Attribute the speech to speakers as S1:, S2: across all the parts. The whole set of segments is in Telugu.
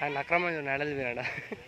S1: ఆయన అక్రమంగా నడలు వినాడా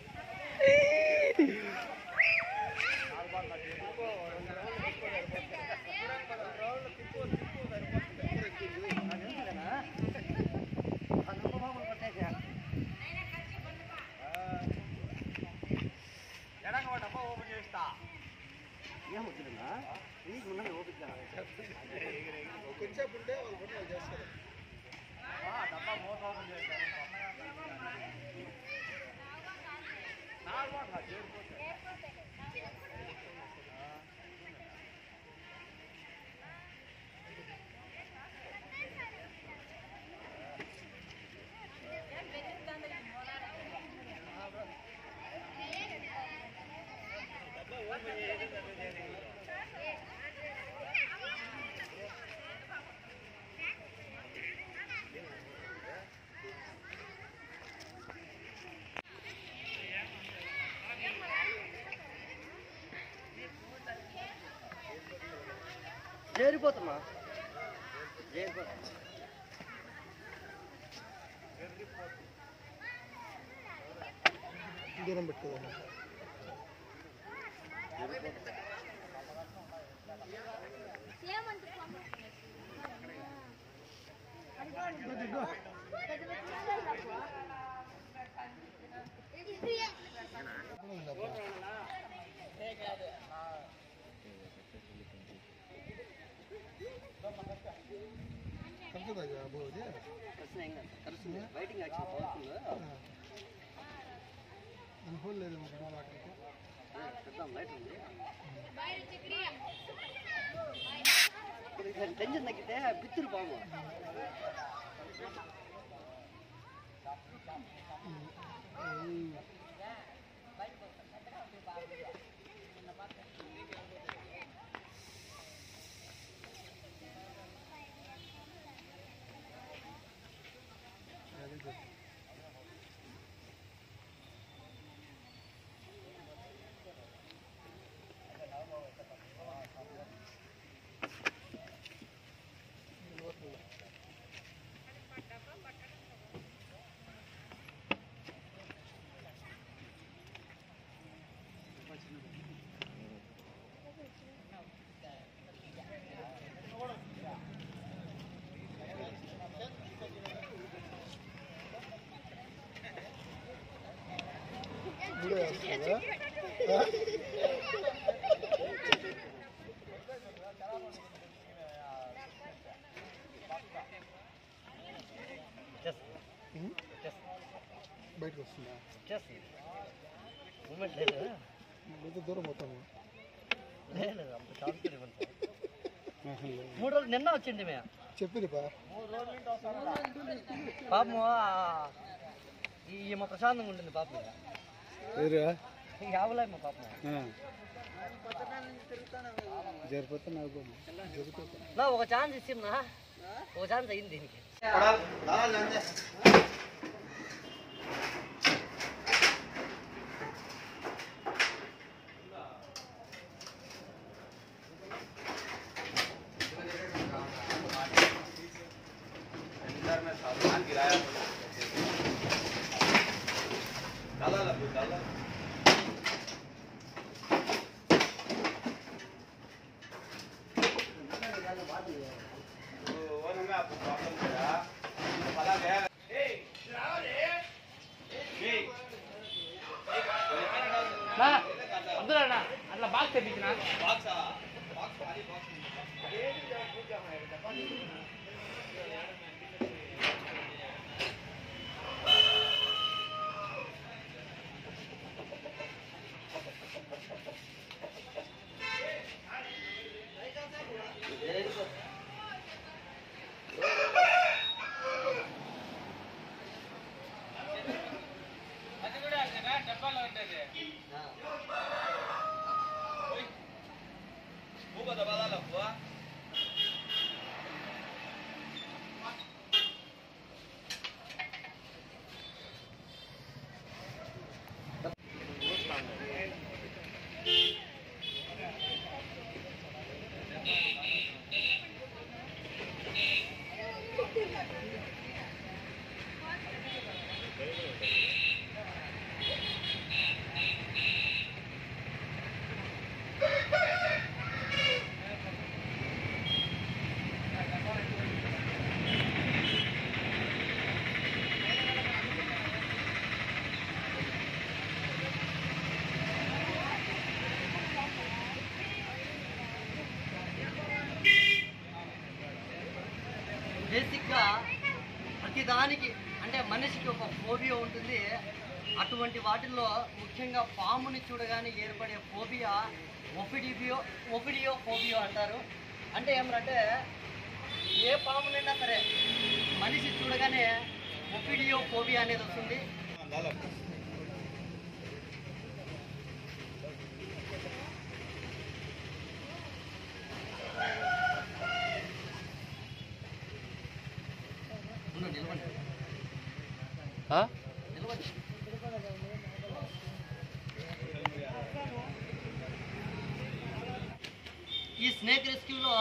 S2: చేరిపోతున్నా చేరిపోతున్నా
S3: దూరం పెట్టుకోవాలి కలుతుందా బాబు అది
S2: కలుస్తుంది బయటికి యాక్షన్ పోతుంది
S3: అనుభవం లేదు మరి అక్కడికి
S2: పెద్దాం లైట్ ఉంది ఇప్పుడు టెన్షన్ తగ్గితే పిచ్చులు బాగు
S3: వీడియో వేస్తుందా బయటకు వస్తుందా
S2: మూమెంట్ లేదు
S3: లేదా దూరం పోతాము
S2: లేదు అంత కాన్ఫిడెంట్ ఇవ్వండి సార్. మూడు రోజులు నిన్న వచ్చింది మేము
S3: చెప్పింది బా
S2: పాపము ఆ- ఈ ఈమె ప్రశాంతంగా ఉంటుంది పాపం యాభై మా పాపం
S3: జరిపోతే నాకు జరిపోతా
S2: నా ఒక ఛాన్స్ ఇచ్చిన్నా ఒక ఛాన్స్ అయింది దీనికి అట్లా బాక్స్ తెప్పించిన ఉంది అటువంటి వాటిల్లో ముఖ్యంగా పాముని చూడగానే ఏర్పడే ఫోబియా ఒఫిడియో ఒఫిడియో ఫోబియో అంటారు అంటే ఏమనంటే ఏ పామునైనా సరే మనిషి చూడగానే ఒఫిడియో ఫోబియా అనేది వస్తుంది ఉండు, నిలవండి. నిలవండి. ఈ స్నేక్ రెస్క్యూలో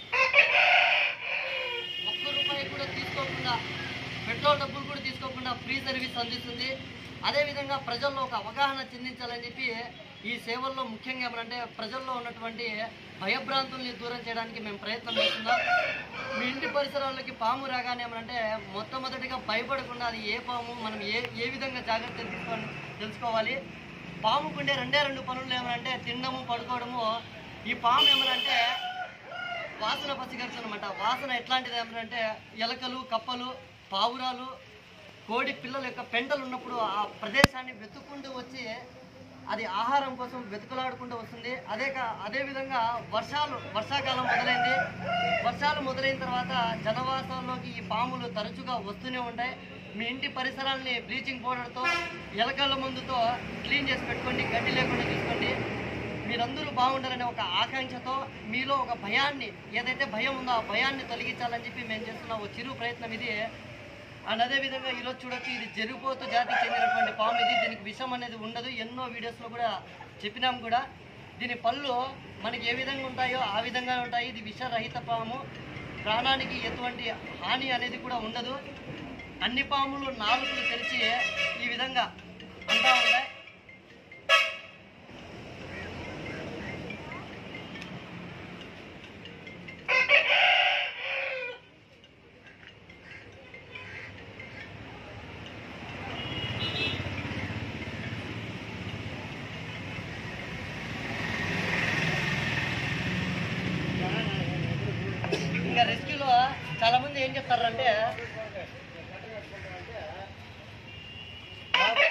S2: ఒక్క రూపాయి కూడా తీసుకోకుండా పెట్రోల్ డబ్బులు కూడా తీసుకోకుండా ఫ్రీ సర్వీస్ అందిస్తుంది అదేవిధంగా ప్రజల్లో ఒక అవగాహన చెందించాలని చెప్పి ఈ సేవల్లో ముఖ్యంగా ఏమంటే ప్రజల్లో ఉన్నటువంటి భయభ్రాంతుల్ని దూరం చేయడానికి మేము ప్రయత్నం చేస్తున్నాం మీ ఇంటి పరిసరాల్లోకి పాము రాగానే ఏమనంటే మొట్టమొదటిగా భయపడకుండా అది ఏ పాము మనం ఏ ఏ విధంగా జాగ్రత్తలు తీసుకోవాలి తెలుసుకోవాలి పాముకుండే రెండే రెండు పనులు ఏమనంటే తినడము పడుకోవడము ఈ పాము ఏమనంటే వాసన పసిగరచు అనమాట వాసన ఎట్లాంటిది ఏమంటే ఎలకలు కప్పలు పావురాలు కోడి పిల్లల యొక్క పెంటలు ఉన్నప్పుడు ఆ ప్రదేశాన్ని వెతుక్కుంటూ వచ్చి అది ఆహారం కోసం వెతుకులాడుకుంటూ వస్తుంది అదే కా- అదే విధంగా వర్షాలు వర్షాకాలం మొదలైంది వర్షాలు మొదలైన తర్వాత జనవాసాల్లోకి ఈ పాములు తరచుగా వస్తూనే ఉంటాయి మీ ఇంటి పరిసరాల్ని బ్లీచింగ్ పౌడర్తో ఎలకల మందుతో క్లీన్ చేసి పెట్టుకోండి గడ్డి లేకుండా చూసుకోండి మీరందరూ బాగుండాలనే ఒక ఆకాంక్షతో మీలో ఒక భయాన్ని ఏదైతే భయం ఉందో ఆ భయాన్ని తొలగించాలని చెప్పి మేము చేస్తున్న ఒక చిరు ప్రయత్నం ఇది అండ్ అదే విధంగా ఈరోజు చూడొచ్చు ఇది జరిపోతు జాతికి చెందినటువంటి పాము ఇది దీనికి విషం అనేది ఉండదు ఎన్నో వీడియోస్లో కూడా చెప్పినాం కూడా దీని పళ్ళు మనకి ఏ విధంగా ఉంటాయో ఆ విధంగా ఉంటాయి ఇది విషరహిత పాము ప్రాణానికి ఎటువంటి హాని అనేది కూడా ఉండదు అన్ని పాములు నాలుగులు తెరిచి ఈ విధంగా అంటా ఉంటాయి ఇంకా రెస్క్యూలో చాలా మంది ఏం చెప్తారంటే మాకు-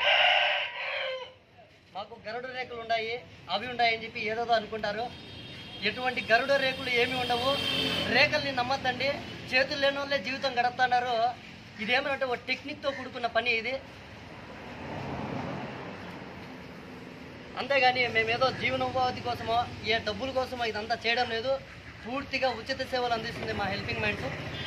S2: మాకు గరుడ రేకులు ఉన్నాయి అవి ఉన్నాయి అని చెప్పి ఏదోదో అనుకుంటారు ఎటువంటి గరుడ రేకులు ఏమి ఉండవు రేకుల్ని నమ్మద్దండి చేతులు లేని వాళ్ళే జీవితం గడుపుతున్నారు ఇదేమంటే ఒక టెక్నిక్తో కూడుకున్న పని ఇది అంతేగాని మేమేదో జీవనోపాధి కోసమో ఏ డబ్బుల కోసమో ఇదంతా చేయడం లేదు పూర్తిగా ఉచిత సేవలు అందిస్తుంది మా హెల్పింగ్ మైండ్స్